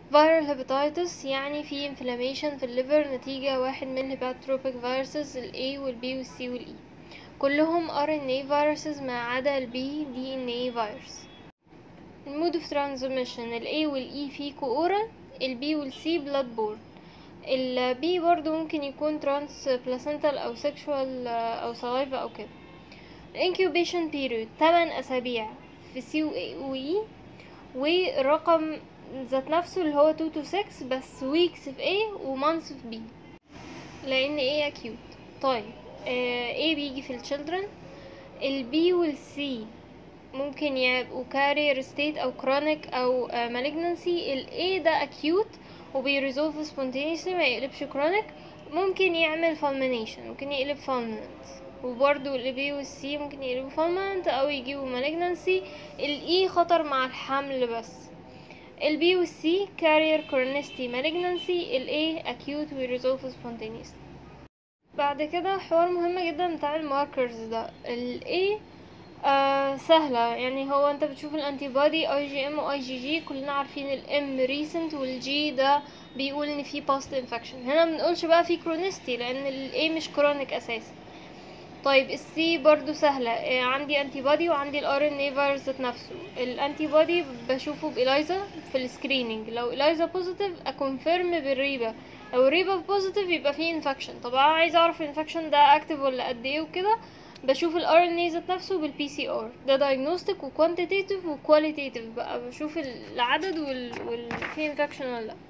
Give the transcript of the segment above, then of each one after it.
viral hepatitis يعني في inflammation في الليفر نتيجة واحد من hepatotropic viruses ال A وال B وال C وال E كلهم RNA viruses ما عدا ال B DNA virus المود of transmission ال A وال E فيكو oral ال B وال C blood borne ال B برضو ممكن يكون transplacental أو sexual أو saliva أو كده incubation period 8 أسابيع في C و E والرقم ذات نفسه اللي هو 2 to 6 بس weeks في A و months في B لأن A acute طيب آه A بيجي في ال children ال B وال C ممكن يبقوا carrier state أو chronic أو آه malignancy ال A ده acute وبيريزولف spontaneously ما يقلبش chronic ممكن يعمل fulmination ممكن يقلب fulminant وبرضو ال B وال C ممكن يقلبوا fulminant أو يجيبوا malignancy ال E خطر مع الحمل بس ال B وال C carrier chronicity malignancy ال A acute و resolve spontaneously بعد كده حوار مهم جدا بتاع الماركرز ده ال A آه سهلة يعني هو انت بتشوف الانتي بودي اي جي ام واي جي جي كلنا عارفين الام ريسنت والجي ده بيقول ان في باست انفكشن هنا بنقولش بقى في كرونستي لان الاي مش كرونيك اساسا طيب السي برضو سهلة آه عندي انتي بودي وعندي الار ان اي فيروس ذات نفسه الانتي بودي بشوفه بإلايزا في السكريننج لو إلايزا بوزيتيف اكونفيرم بالريبا لو الريبا بوزيتيف يبقى فيه انفكشن طبعا عايزة اعرف الانفكشن ده اكتف ولا قد ايه وكده بشوف ال RNA ذات نفسه بال PCR ده diagnostic و quantitative و qualitative بقى بشوف العدد وال, وال... في infection ولا لا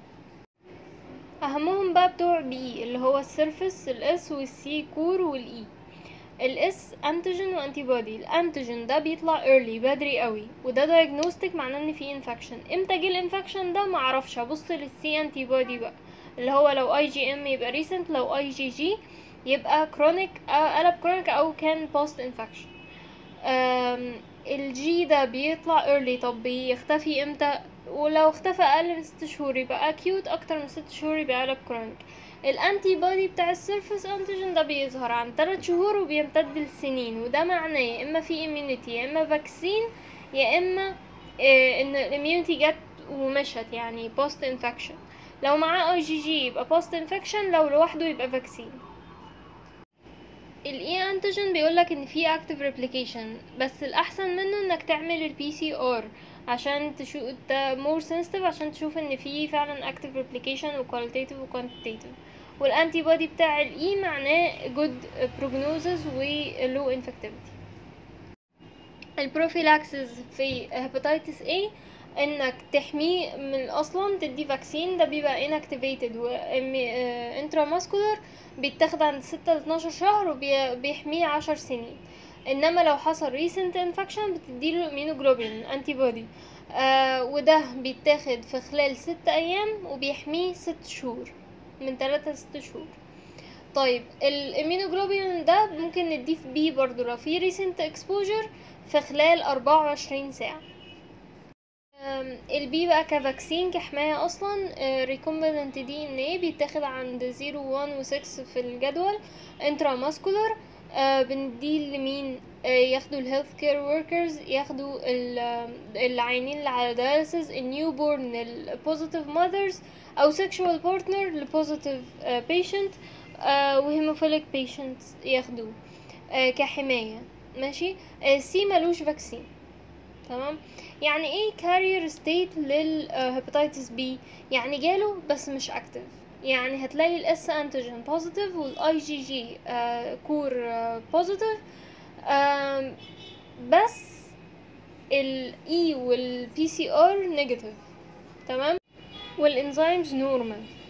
اهمهم بقى بتوع بي اللي هو السيرفس الاس والسي كور والاي الاس انتيجين وانتي بودي الانتيجين ده بيطلع early بدري قوي وده diagnostic معناه ان في infection امتى جه الانفكشن ده معرفش ابص للسي انتي بودي بقى اللي هو لو اي جي ام يبقى recent لو اي جي جي يبقى كرونيك قلب كرونيك او كان بوست انفكشن الجي ده بيطلع early طب بيختفي امتى ولو اختفى اقل من ست شهور يبقى اكيوت اكتر من ست شهور يبقى قلب كرونيك الانتي بودي بتاع السيرفس انتيجين ده بيظهر عن 3 شهور وبيمتد لسنين وده معناه يا اما في immunity يا اما فاكسين يا اما اه ان الاميونيتي جت ومشت يعني بوست انفكشن لو معاه اي جي جي يبقى بوست انفكشن لو لوحده يبقى فاكسين الاي انتيجين بيقولك ان في اكتيف ريبليكيشن بس الاحسن منه انك تعمل البي سي ار عشان تشوف ده مور سنسيتيف عشان تشوف ان في فعلا اكتيف ريبليكيشن وكواليتيف وكوانتيتيف والانتي بودي بتاع الاي معناه جود بروجنوزز ولو انفكتيفيتي البروفيلاكسس في هيباتيتس A انك تحميه من اصلا تدي فاكسين ده بيبقى inactivated و intramuscular بيتاخد عند ستة لاتناشر شهر وبيحميه عشر سنين انما لو حصل recent infection بتديله immunoglobulin antibody آه وده بيتاخد في خلال ست ايام وبيحميه ست شهور من تلاتة لست شهور طيب الامينوجلوبولين ده ممكن نديه في بي برضو لو في recent exposure في خلال أربعة وعشرين ساعة البي بقى كفاكسين كحماية اصلا ريكومبننت دي ان ايه بيتاخد عند زيرو وان وسكس في الجدول انترا ماسكولار بنديه لمين آه ياخدوا الهيلث كير وركرز ياخدوا العيانين اللي على دايلسيس النيو بورن البوزيتيف ماذرز او سيكشوال بارتنر لبوزيتيف بيشنت وهيموفيليك بيشنت ياخدوه آه كحماية ماشي سي ملوش فاكسين تمام يعني ايه كارير ستيت للهيباتيتس بي يعني جاله بس مش اكتف يعني هتلاقي الاس انتيجين بوزيتيف والاي جي جي كور بوزيتيف بس الاي والبي سي ار نيجاتيف تمام والانزيمز نورمال